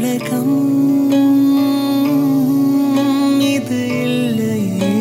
உலகம் இது இல்லையே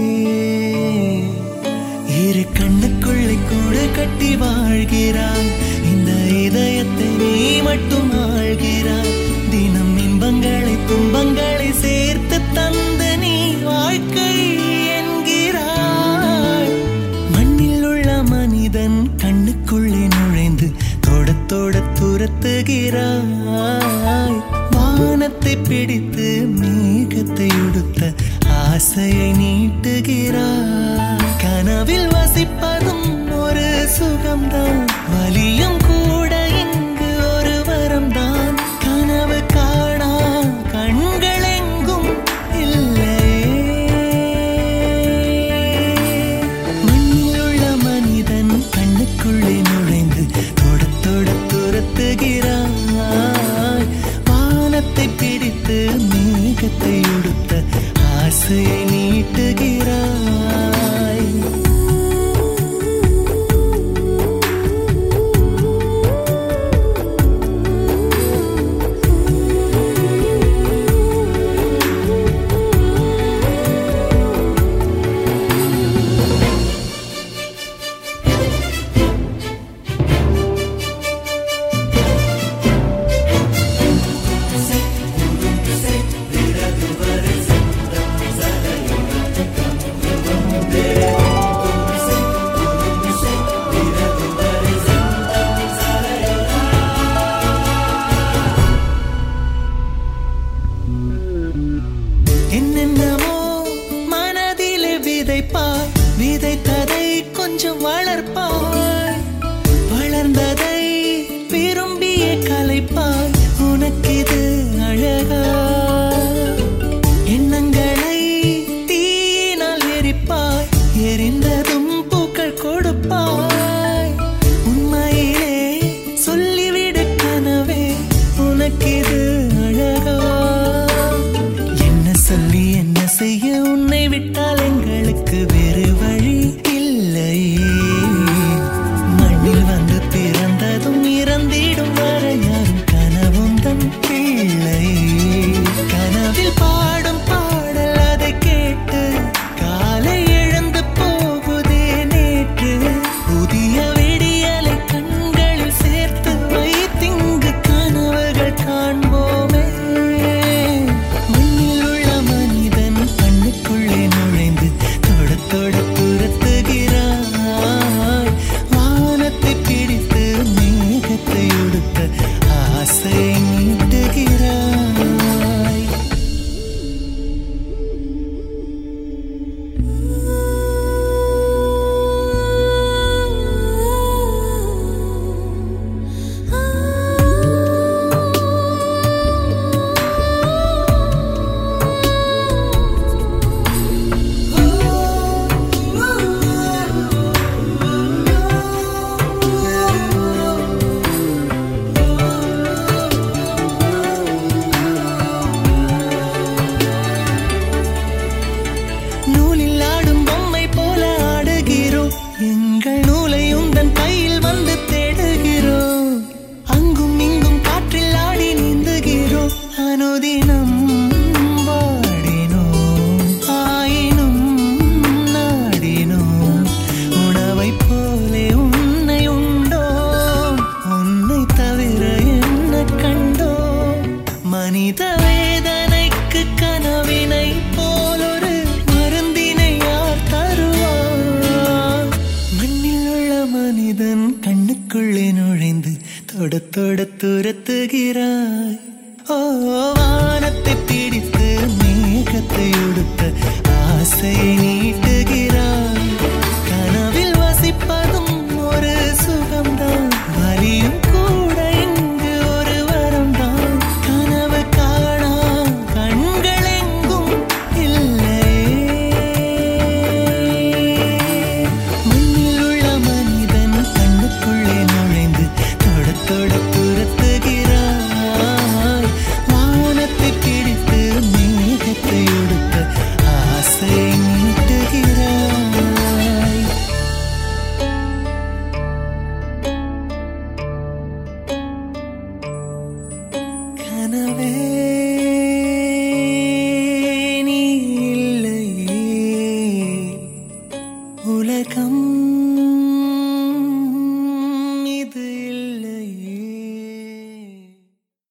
இரு கண்ணுக்குள்ளே கூடு கட்டி வாழ்கிறாய் இந்த இதயத்தை நீ மட்டும் ஆழ்கிறாய் தினம் இன்பங்களை துன்பங்களை சேர்த்து தந்து நீ வாழ்க்கை என்கிறாய் மண்ணில் உள்ள மனிதன் கண்ணுக்குள்ளே நுழைந்து தொட தொட துரத்துகிறாய் வானத்தை பிடித்து மேகத்தை உடுத்த ஆசையை நீட்டுகிறாய் கனவில் வசிப்பதும் ஒரு சுகம்தான் வலியும் கூட இங்கு ஒரு வரம்தான் கனவு காணா கண்கள் எங்கும் இல்லையே மண்ணில் உள்ள மனிதன் கண்ணுக்குள்ளே நுழைந்து தொட தொட துரத்துகிறாய் வானத்தை பிடித்து மேகத்தை உடுத்த ஆசையை நீட்டுகிறாய் என்னென்னமோ மனதிலே விதைப்பாய் விதைத்ததை கொஞ்சம் வளர்ப்பாய் வளர்ந்ததை விரும்பிய கலைப்பாய் உனக்கிது அழகா எண்ணங்களை தீயினால் எரிப்பாய் எரிந்ததும் பூக்கள் கொடுப்பாய் உண்மையிலே சொல்லிவிடு கனவே உனக்கிது அழகா என்ன சொல்லி என்ன செய்ய உன்னை விட்டால் எங்களுக்கு வேறு வழி இல்லையே மண்ணில் வந்து பிறந்ததும் இறந்திடும் வர யாரும் கனவும் தன் பிள்ளை கனவில் பாடும் பாடல் அதை கேட்டு காலை எழுந்து போகுதே நேற்று புதிய விடியலை கண்களில் சேர்த்து வைத்திங்கு கனவுகள் காண்போமே மண்ணில் உள்ள மனிதன் கண்ணுக்குள்ளே நுழைந்து தொட தொட துரத்துகிறாய் வானத்தை பிடித்து மேகத்தை உடுத்த ஆசை நீட்டுகிறாய் நூலில் ஆடும் பொம்மை போல ஆடுகிறோம் எங்கள் நூலை உந்தன் கையில் வந்து தேடுகிறோம் அங்கும் இங்கும் காற்றில் ஆடி நீந்துகிறோம் அனுதினம் வாடினோம் ஆயினும் நாடினோம் உணவைப் போலே உன்னை உண்டோம் உன்னை தவிர என்ன கண்டோம் மனித வேதனைக்கு கனவினை போலொரு மருந்தினை யார் தருவார் மண்ணில் உள்ள மனிதன் கண்ணுக்குள்ளே நுழைந்து தொட தொட துரத்துகிறாய் ஓ வானத்தை பிடித்து மேகத்தை உடுத்த ஆசை நீட்டுகிறாய் கனவில் வசிப்பதும் ஒரு சுகம்தான் வலியும் கூட இங்கு ஒரு வரம்தான் கனவு காணா கண்கள் எங்கும் இல்லையே மண்ணில் உள்ள மனிதன் கண்ணுக்குள்ளே நுழைந்து தொட தொட துரத்துகிறாய் வானத்தை பிடித்து மேகத்தை உடுத்த ஆசை நீட்டுகிறாய் கனவே உலகம்